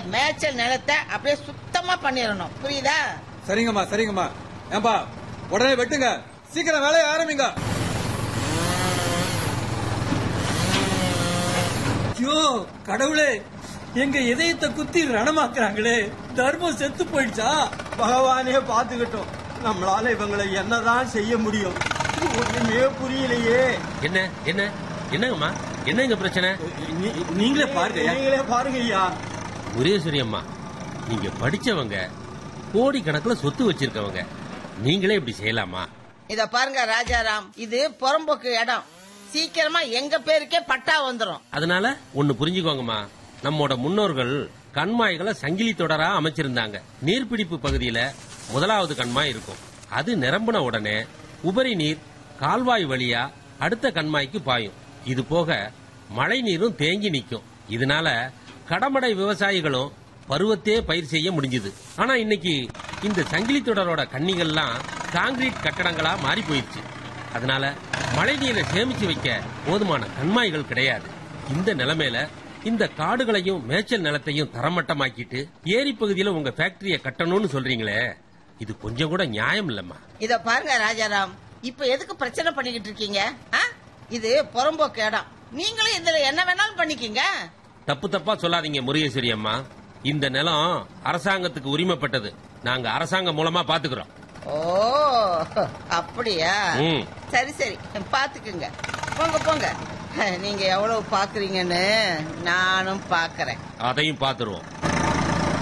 மேய்ச்சல் நிலத்தை அப்படியே சுத்தமா பண்ணிடணும் புரியுதா சரிங்கம்மா சரிங்கம்மா ஏன்பா உடனே வெட்டுங்க சீக்கிரம் வேலையை ஆரம்பிங்க ஐயோ கடவுளே எங்க இதயத்தை குத்தி ரணமாக்குறாங்களே தர்மம் செத்து போயிடுச்சா பகவானே பாத்துக்கிட்டோம் நம்மளால இவங்களை என்னதான் செய்ய முடியும் ஒண்ணுமே புரியலையே என்ன என்ன என்னங்கம்மா என்னங்க பிரச்சனை நீ- நீங்களே பாருங்க நீங்களே பாருங்க ஐயா முரேஸ்வரி அம்மா நீங்க படிச்சவங்க கோடி கணக்குல சொத்து வச்சிருக்கவங்க நீங்களே இப்படி செய்யலாமா இத பாருங்க ராஜாராம் இது புறம்போக்கு இடம் சீக்கிரமா எங்க பேருக்கே பட்டா வந்துரும் அதனால ஒன்னு புரிஞ்சுக்கோங்கம்மா நம்மோட முன்னோர்கள் கண்மாய்களை சங்கிலி தொடரா அமைச்சிருந்தாங்க நீர்பிடிப்பு பகுதியில முதலாவது கண்மாய் இருக்கும் அது நிரம்பின உடனே உபரி நீர் கால்வாய் வழியா அடுத்த கண்மாய்க்கு பாயும் இது போக மழை நீரும் தேங்கி நிக்கும் இதனால கடமடை விவசாயிகளும் பருவத்தே பயிர் செய்ய முடிஞ்சது ஆனா இன்னைக்கு இந்த சங்கிலி தொடரோட கன்னிகள்லாம் காங்கிரீட் கட்டடங்களா மாறி போயிருச்சு அதனால மழை நீரை சேமிச்சு வைக்க போதுமான கண்மாய்கள் கிடையாது இந்த நிலைமையில இந்த காடுகளையும் மேய்ச்சல் நிலத்தையும் தரமட்டமாக்கிட்டு ஏரி பகுதியில உங்க ஃபேக்டரிய கட்டணும்னு சொல்றீங்களே இது கொஞ்சம் கூட நியாயம் இல்லம்மா இத பாருங்க ராஜாராம் இப்ப எதுக்கு பிரச்சனை பண்ணிக்கிட்டு இருக்கீங்க ஆ? இது புறம்போக்கு இடம் நீங்களும் இதுல என்ன வேணாலும் பண்ணிக்கீங்க தப்பு தப்பா சொல்லாதீங்க முருகேஸ்வரி அம்மா இந்த நிலம் அரசாங்கத்துக்கு உரிமைப்பட்டது நாங்க அரசாங்கம் மூலமா பாத்துக்கிறோம் ஓ அப்படியா ம். சரி சரி பாத்துக்குங்க போங்க போங்க நீங்க எவ்வளவு பாக்குறீங்கன்னு நானும் பாக்குறேன் அதையும் பாத்துருவோம்